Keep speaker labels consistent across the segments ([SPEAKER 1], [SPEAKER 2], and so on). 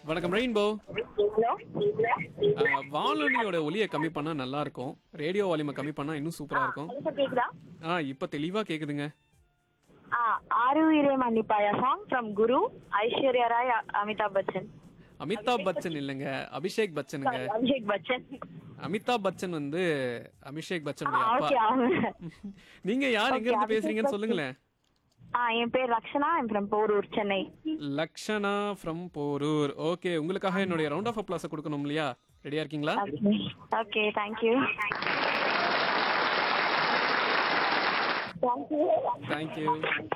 [SPEAKER 1] வணக்கம் rainbow
[SPEAKER 2] hello
[SPEAKER 1] வானொலியோட ஒலியை கம்மி பண்ணா நல்லா இருக்கும் ரேடியோ வால்யூமை கம்மி பண்ணா இன்னும் சூப்பரா இருக்கும்
[SPEAKER 2] இப்போ கேக்குதா
[SPEAKER 1] ஆ இப்ப தெளிவா கேக்குதுங்க
[SPEAKER 2] ஆ ஆறுயிரே மன்னிப்பாயா சாங் ஃப்ரம் குரு ஐஸ்வர்யா ராய் அ- அமிதாப் பச்சன்
[SPEAKER 1] அமிதாப் பச்சன் இல்லைங்க அபிஷேக் பச்சனுங்க
[SPEAKER 2] அபிஷேக் பச்சன்
[SPEAKER 1] அமிதாப் பச்சன் வந்து அபிஷேக் பச்சனுடைய
[SPEAKER 2] ஓகே
[SPEAKER 1] அப்பா நீங்க யார் எங்க இருந்து பேசுறீங்கன்னு சொல்லுங்களேன்
[SPEAKER 2] ஆ என் பேர் Rakshana I'm from Porur Chennai
[SPEAKER 1] Lakshana from Porur okay உங்களுக்காக என்னுடைய ரவுண்ட் ஆஃப் அப்ளாஸ் கொடுக்கணும் இல்லையா ரெடியா இருக்கீங்களா
[SPEAKER 2] ஓகே தேங்க்யூ தேங்க்யூ
[SPEAKER 1] தேங்க்யூ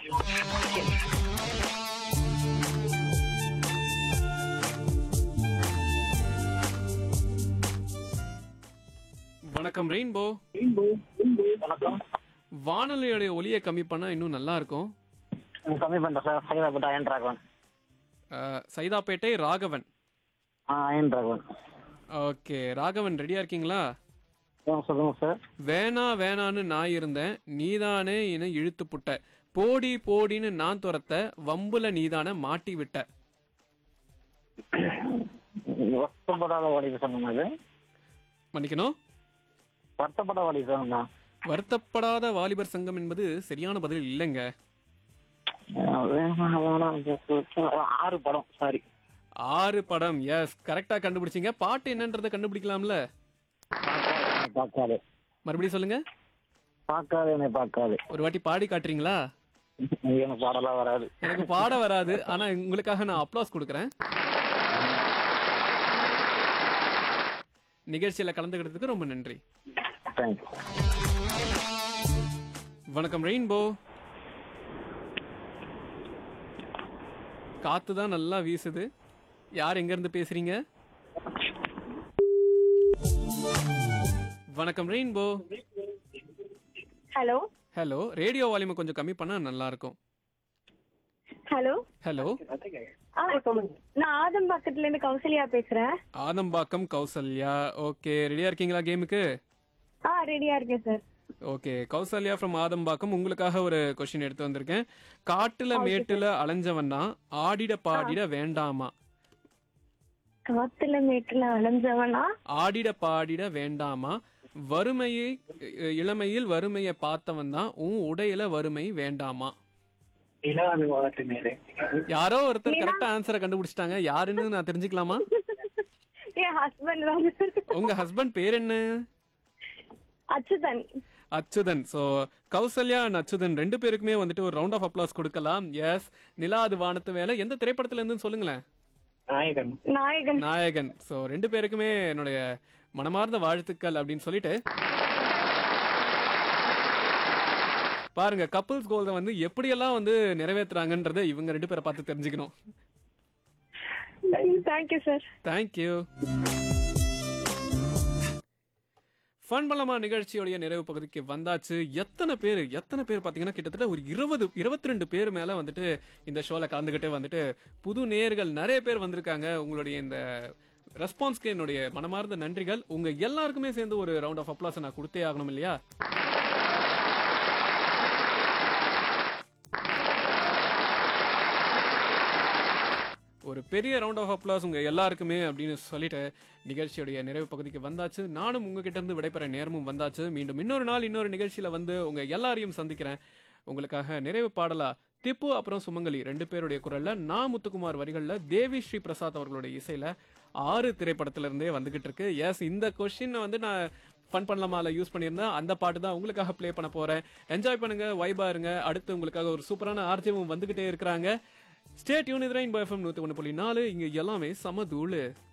[SPEAKER 1] வணக்கம் ரெயின்போ
[SPEAKER 3] வணக்கம்
[SPEAKER 1] வானொலியோடைய ஒலியை கம்மி பண்ணா இன்னும் நல்லா இருக்கும்
[SPEAKER 3] கம்மி பண்ணுறேன் சார் சைதாப்பேட்டை அயன் ராகவன்
[SPEAKER 1] அஹ், சைதாப்பேட்டை ராகவன்
[SPEAKER 3] ஆ அயன் ராகவன்
[SPEAKER 1] ஓகே ராகவன் ரெடியா இருக்கீங்களா
[SPEAKER 3] ஆ சொல்லுங்கள் சார்
[SPEAKER 1] வேணா வேணான்னு நான் இருந்தேன் நீதானே என இழுத்து புட்ட போடி போடின்னு நான் துரத்த வம்புல நீதானே மாட்டி விட்ட
[SPEAKER 3] வருத்தப்படாத வாடிக்கை சொன்னது
[SPEAKER 1] மன்னிக்கணும்
[SPEAKER 3] வருத்தப்பட வாடிக்கை சொன்னா
[SPEAKER 1] வருத்தப்படாத வாலிபர் சங்கம் என்பது சரியான பதில் இல்லைங்க
[SPEAKER 3] வேணாம் வேணாம் ஆறு படம் சாரி
[SPEAKER 1] ஆறு படம் எஸ் கரெக்டா கண்டுபிடிச்சீங்க பாட்டு என்னன்றதை கண்டுபிடிக்கலாம்ல
[SPEAKER 3] பார்க்காது
[SPEAKER 1] மறுபடியும் சொல்லுங்க
[SPEAKER 3] பார்க்காது என்னை பார்க்காது
[SPEAKER 1] ஒரு வாட்டி பாடி காட்டுறீங்களா
[SPEAKER 3] எனக்கு பாடலாம் வராது
[SPEAKER 1] எனக்கு பாட வராது ஆனா உங்களுக்காக நான் அப்ளாஸ் கொடுக்குறேன் நிகழ்ச்சியில கலந்துக்கிட்டதுக்கு ரொம்ப நன்றி
[SPEAKER 3] தேங்க்யூ
[SPEAKER 1] வணக்கம் ரெயின்போ காத்து தான் நல்லா வீசுது யார் எங்க இருந்து பேசுறீங்க வணக்கம் ரெயின்போ
[SPEAKER 2] ஹலோ
[SPEAKER 1] ஹலோ ரேடியோ வால்யூமை கொஞ்சம் கம்மி பண்ணா நல்லா இருக்கும்
[SPEAKER 2] ஹலோ
[SPEAKER 1] ஹலோ
[SPEAKER 2] ஆ நான் ஆதம் பக்கத்துல இருந்து கௌசல்யா பேசுறேன்
[SPEAKER 1] ஆதம்பாக்கம் கௌசல்யா ஓகே ரெடியா இருக்கீங்களா கேமுக்கு
[SPEAKER 2] ஆ ரெடியா இருக்கேன் sir
[SPEAKER 1] okay Kausalya from Adambakkam உங்களுக்காக ஒரு கொஸ்டின் எடுத்து வந்திருக்கேன் காட்டுல மேட்டுல அலைஞ்சவன் தான் ஆடிட பாடிட வேண்டாமா
[SPEAKER 2] காத்துல மேட்டுல அலைஞ்சவனா
[SPEAKER 1] ஆடிட பாடிட வேண்டாமா வறுமையை அஹ், இளமையில் வறுமையை பார்த்தவன் தான் உன் உடையில வறுமை வேண்டாமா
[SPEAKER 3] இளவாது வளர்த்து நேரே
[SPEAKER 1] யாரோ ஒருத்தர் கரெக்டா ஆன்சரை கண்டுபிடிச்சிட்டாங்க யாருன்னு நான் தெரிஞ்சுக்கலாமா
[SPEAKER 2] என் ஹஸ்பண்ட் தான்
[SPEAKER 1] உங்க ஹஸ்பண்ட் பேர் என்ன
[SPEAKER 2] அச்சுதன்
[SPEAKER 1] அச்சுதன் சோ கௌசல்யா and அச்சுதன் ரெண்டு பேருக்குமே வந்துட்டு ஒரு ரவுண்ட் ஆஃப் அப்ளாஸ் கொடுக்கலாம் எஸ் நிலாது வானத்து வேலை எந்த திரைப்படத்துல இருந்து சொல்லுங்களேன்
[SPEAKER 3] நாயகன்
[SPEAKER 2] நாயகன்
[SPEAKER 1] நாயகன் சோ ரெண்டு பேருக்குமே என்னுடைய மனமார்ந்த வாழ்த்துக்கள் அப்படின்னு சொல்லிட்டு பாருங்க கப்புள்ஸ் கோல்ட வந்து எப்படியெல்லாம் வந்து நிறைவேத்துறாங்கன்றதை இவங்க ரெண்டு பேரை பார்த்து தெரிஞ்சுக்கணும்
[SPEAKER 2] தேங்க்யூ சார்
[SPEAKER 1] தேங்க்யூ ஃபன் பலமா நிகழ்ச்சியோடைய நிறைவு பகுதிக்கு வந்தாச்சு எத்தனை பேர் எத்தனை பேர் பார்த்தீங்கன்னா கிட்டத்தட்ட ஒரு இருபது இருபத்தி ரெண்டு பேர் மேல வந்துட்டு இந்த ஷோல கலந்துக்கிட்டு வந்துட்டு புது நேயர்கள் நிறைய பேர் வந்திருக்காங்க உங்களுடைய இந்த ரெஸ்பான்ஸ்க்கு என்னுடைய மனமார்ந்த நன்றிகள் உங்க எல்லாருக்குமே சேர்ந்து ஒரு ரவுண்ட் ஆஃப் அப்ளாஸ் நான் கொடுத்தே ஆகணும் இல்லையா ஒரு பெரிய ரவுண்ட் ஆஃப் அப்ளாஸ் உங்க எல்லாருக்குமே அப்படின்னு சொல்லிட்டு நிகழ்ச்சியுடைய நிறைவு பகுதிக்கு வந்தாச்சு நானும் உங்ககிட்ட இருந்து விடைபெற நேரமும் வந்தாச்சு மீண்டும் இன்னொரு நாள் இன்னொரு நிகழ்ச்சியில வந்து உங்க எல்லாரையும் சந்திக்கிறேன் உங்களுக்காக நிறைவு பாடலா திப்பு அப்புறம் சுமங்கலி ரெண்டு பேருடைய குரல்ல நான் முத்துக்குமார் வரிகள்ல தேவி ஸ்ரீ பிரசாத் அவர்களுடைய இசையில ஆறு திரைப்படத்துல இருந்தே வந்துகிட்டு இருக்கு எஸ் இந்த கொஸ்டின் வந்து நான் ஃபன் பண்ணலாமால யூஸ் பண்ணியிருந்தேன் அந்த பாட்டு தான் உங்களுக்காக ப்ளே பண்ண போறேன் என்ஜாய் பண்ணுங்க வைபா இருங்க அடுத்து உங்களுக்காக ஒரு சூப்பரான ஆர்ஜியமும் வந்துகிட்டே இருக்கிறாங்க stay tuned rainbow FM நூற்றி ஒன்று புள்ளி நாலு இங்கே எல்லாமே சம தூளு